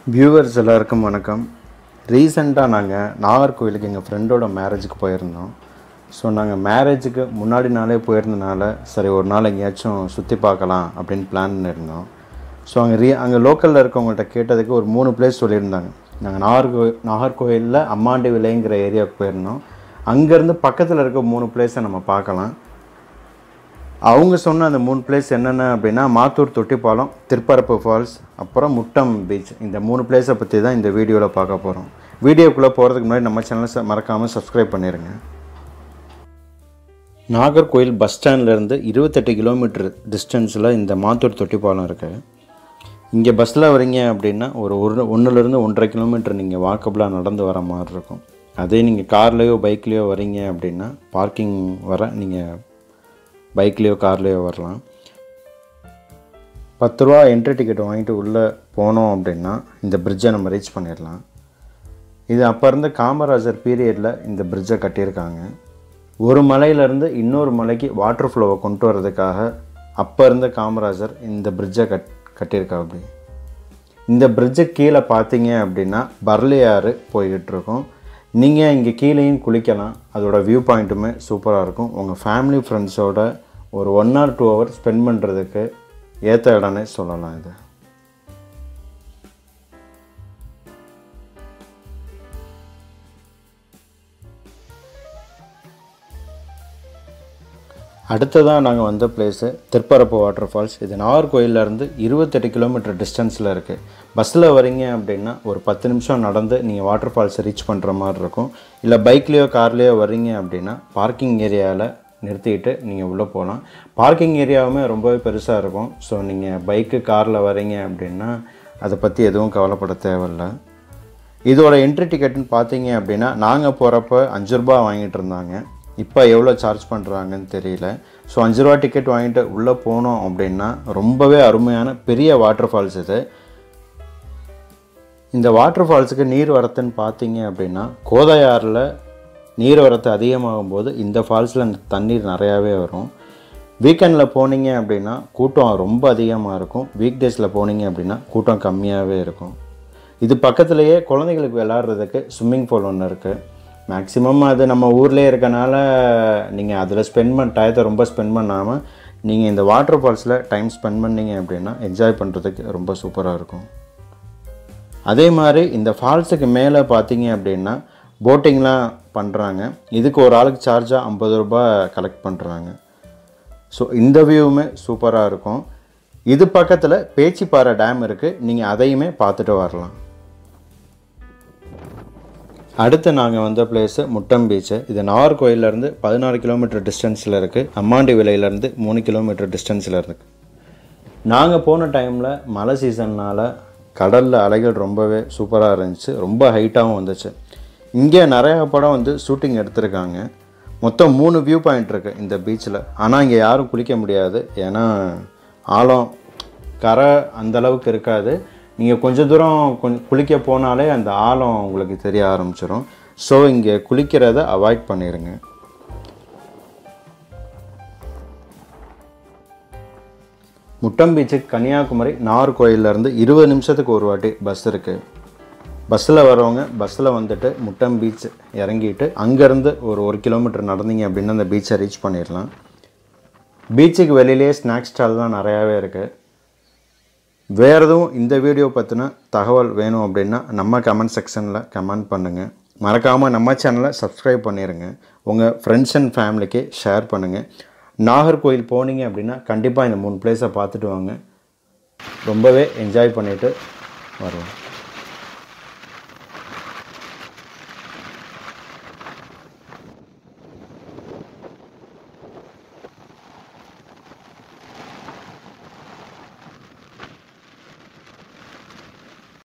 viewers எல்லாருக்கும் வணக்கம் ரீசெண்டாக நாங்கள் நாகர்கோவிலுக்கு எங்கள் ஃப்ரெண்டோட மேரேஜுக்கு போயிருந்தோம் ஸோ நாங்கள் மேரேஜுக்கு முன்னாடி நாளே போயிருந்தனால சரி ஒரு நாள் எங்கேயாச்சும் சுற்றி பார்க்கலாம் அப்படின்னு பிளான் பண்ணியிருந்தோம் ஸோ அங்கே ரீ அங்கே லோக்கலில் இருக்கவங்கள்ட்ட கேட்டதுக்கு ஒரு மூணு பிளேஸ் சொல்லியிருந்தாங்க நாங்கள் நாகர்கோவில் நாகர்கோவிலில் அம்மாண்டி விலைங்கிற ஏரியாவுக்கு போயிருந்தோம் அங்கேருந்து பக்கத்தில் இருக்க மூணு பிளேஸை நம்ம பார்க்கலாம் அவங்க சொன்ன அந்த மூணு பிளேஸ் என்னென்ன அப்படின்னா மாத்தூர் தொட்டிப்பாலம் திருப்பரப்பு ஃபால்ஸ் அப்புறம் முட்டம் பீச் இந்த மூணு பிளேஸை பற்றி தான் இந்த வீடியோவில் பார்க்க போகிறோம் வீடியோக்குள்ளே போகிறதுக்கு முன்னாடி நம்ம சேனலை மறக்காமல் சப்ஸ்கிரைப் பண்ணிடுங்க நாகர்கோயில் பஸ் ஸ்டாண்ட்லேருந்து இருபத்தெட்டு கிலோமீட்டர் டிஸ்டன்ஸில் இந்த மாத்தூர் தொட்டிப்பாலம் இருக்குது இங்கே பஸ்ஸில் வரீங்க அப்படின்னா ஒரு ஒரு ஒன்றுலேருந்து ஒன்றரை கிலோமீட்டர் நீங்கள் வாக்கபிளாக நடந்து வர மாதிரி இருக்கும் அதே நீங்கள் கார்லேயோ பைக்லேயோ வரீங்க அப்படின்னா பார்க்கிங் வர நீங்கள் பைக்லேயோ கார்லேயோ வரலாம் பத்து ரூபா என்ட்ரி டிக்கெட் வாங்கிட்டு உள்ளே போனோம் அப்படின்னா இந்த பிரிட்ஜை நம்ம ரீச் பண்ணிடலாம் இது அப்போ இருந்த காமராஜர் பீரியடில் இந்த பிரிட்ஜை கட்டியிருக்காங்க ஒரு மலையிலேருந்து இன்னொரு மலைக்கு வாட்டர் ஃப்ளோவை கொண்டு வர்றதுக்காக அப்போ இருந்த காமராஜர் இந்த பிரிட்ஜை கட் கட்டியிருக்கா அப்படி இந்த பிரிட்ஜு கீழே பார்த்தீங்க அப்படின்னா பர்லி ஆறு போய்கிட்டு இருக்கும் நீங்கள் இங்கே கீழேயும் குளிக்கலாம் அதோட வியூ பாயிண்ட்டுமே சூப்பராக இருக்கும் உங்கள் ஃபேமிலி ஃப்ரெண்ட்ஸோட ஒரு one or two hour spend பண்ணுறதுக்கு ஏற்ற இடம்னே சொல்லலாம் இது அடுத்ததாக நாங்கள் வந்த பிளேஸு திருப்பரப்பு வாட்டர் ஃபால்ஸ் இது நாகர்கோயிலேருந்து இருபத்தெட்டு கிலோமீட்டர் டிஸ்டன்ஸில் இருக்குது பஸ்ஸில் வரீங்க அப்படின்னா ஒரு பத்து நிமிஷம் நடந்து நீங்கள் வாட்டர் ஃபால்ஸை ரீச் பண்ணுற மாதிரி இருக்கும் இல்லை பைக்லேயோ கார்லேயோ வரீங்க அப்படின்னா பார்க்கிங் ஏரியாவில் நிறுத்திட்டு நீங்கள் உள்ளே போகலாம் பார்க்கிங் ஏரியாவுமே ரொம்பவே பெருசாக இருக்கும் ஸோ நீங்கள் பைக்கு காரில் வரீங்க அப்படின்னா அதை பற்றி எதுவும் கவலைப்பட தேவையில்லை இதோட என்ட்ரி டிக்கெட்டுன்னு பார்த்தீங்க அப்படின்னா நாங்கள் போகிறப்ப அஞ்சு ரூபா வாங்கிட்டு இருந்தாங்க இப்போ எவ்வளோ சார்ஜ் பண்ணுறாங்கன்னு தெரியல ஸோ அஞ்சு ரூபா டிக்கெட் வாங்கிட்டு உள்ளே போனோம் அப்படின்னா ரொம்பவே அருமையான பெரிய வாட்டர் ஃபால்ஸ் இது இந்த வாட்டர் ஃபால்ஸுக்கு நீர் வரத்துன்னு பார்த்தீங்க அப்படின்னா கோதையாறில் நீர் வரத்து அதிகமாகும் போது இந்த ஃபால்ஸில் தண்ணீர் நிறையாவே வரும் வீக்கெண்டில் போனீங்க அப்படின்னா கூட்டம் ரொம்ப அதிகமாக இருக்கும் வீக் டேஸில் போனீங்க அப்படின்னா கூட்டம் கம்மியாகவே இருக்கும் இது பக்கத்துலேயே குழந்தைகளுக்கு விளாட்றதுக்கு ஸ்விம்மிங் பூல் ஒன்று இருக்குது மேக்ஸிமம் அது நம்ம ஊர்லேயே இருக்கனால நீங்கள் அதில் ஸ்பெண்ட் பண்ண டயத்தை ரொம்ப ஸ்பெண்ட் பண்ணாமல் நீங்கள் இந்த வாட்டர் ஃபால்ஸில் டைம் ஸ்பெண்ட் பண்ணீங்க அப்படின்னா என்ஜாய் பண்ணுறதுக்கு ரொம்ப சூப்பராக இருக்கும் அதே மாதிரி இந்த ஃபால்ஸுக்கு மேலே பார்த்தீங்க அப்படின்னா போட்டிங்லாம் பண்ணுறாங்க இதுக்கு ஒரு ஆளுக்கு சார்ஜாக ஐம்பது ரூபாய் கலெக்ட் பண்ணுறாங்க ஸோ இந்த வியூவுமே சூப்பராக இருக்கும் இது பக்கத்தில் பேச்சிப்பாறை டேம் இருக்குது நீங்கள் அதையுமே பார்த்துட்டு வரலாம் அடுத்து நாங்கள் வந்த பிளேஸு முட்டம் பீச்சு இது நாகர்கோயிலேருந்து பதினாறு கிலோமீட்டர் டிஸ்டன்ஸில் இருக்குது அம்மாண்டி விலையிலேருந்து மூணு கிலோமீட்டர் டிஸ்டன்ஸில் இருக்குது நாங்கள் போன டைமில் மழை சீசன்னால் கடலில் அலைகள் ரொம்பவே சூப்பராக இருந்துச்சு ரொம்ப ஹைட்டாகவும் வந்துச்சு இங்கே நிறையா படம் வந்து ஷூட்டிங் எடுத்திருக்காங்க மொத்தம் மூணு வியூ பாயிண்ட் இருக்குது இந்த பீச்சில் ஆனால் இங்கே யாரும் குளிக்க முடியாது ஏன்னா ஆழம் கரை அந்தளவுக்கு இருக்காது நீங்கள் கொஞ்சம் தூரம் கொஞ்சம் குளிக்க போனாலே அந்த ஆழம் உங்களுக்கு தெரிய ஆரம்பிச்சிடும் ஸோ இங்கே குளிக்கிறத அவாய்ட் பண்ணிடுங்க முட்டம் பீச்சுக்கு கன்னியாகுமரி நாகர்கோயிலேருந்து இருபது நிமிஷத்துக்கு ஒரு வாட்டி பஸ் இருக்குது பஸ்ஸில் வரவங்க பஸ்ஸில் வந்துட்டு முட்டம் பீச் இறங்கிட்டு அங்கேருந்து ஒரு ஒரு கிலோமீட்டர் நடந்தீங்க அப்படின்னா அந்த பீச்சை ரீச் பண்ணிடலாம் பீச்சுக்கு வெளியிலே ஸ்நாக்ஸ் ஸ்டால் தான் நிறையாவே இருக்குது வேறு எதுவும் இந்த வீடியோ பற்றின தகவல் வேணும் அப்படின்னா நம்ம கமெண்ட் செக்ஷனில் கமெண்ட் பண்ணுங்கள் மறக்காமல் நம்ம சேனலை சப்ஸ்கிரைப் பண்ணிடுங்க உங்கள் ஃப்ரெண்ட்ஸ் அண்ட் ஃபேமிலிக்கு ஷேர் பண்ணுங்கள் நாகர்கோயில் போனீங்க அப்படின்னா கண்டிப்பாக இந்த மூணு பிளேஸை பார்த்துட்டு வாங்க ரொம்பவே என்ஜாய் பண்ணிவிட்டு வருவோம்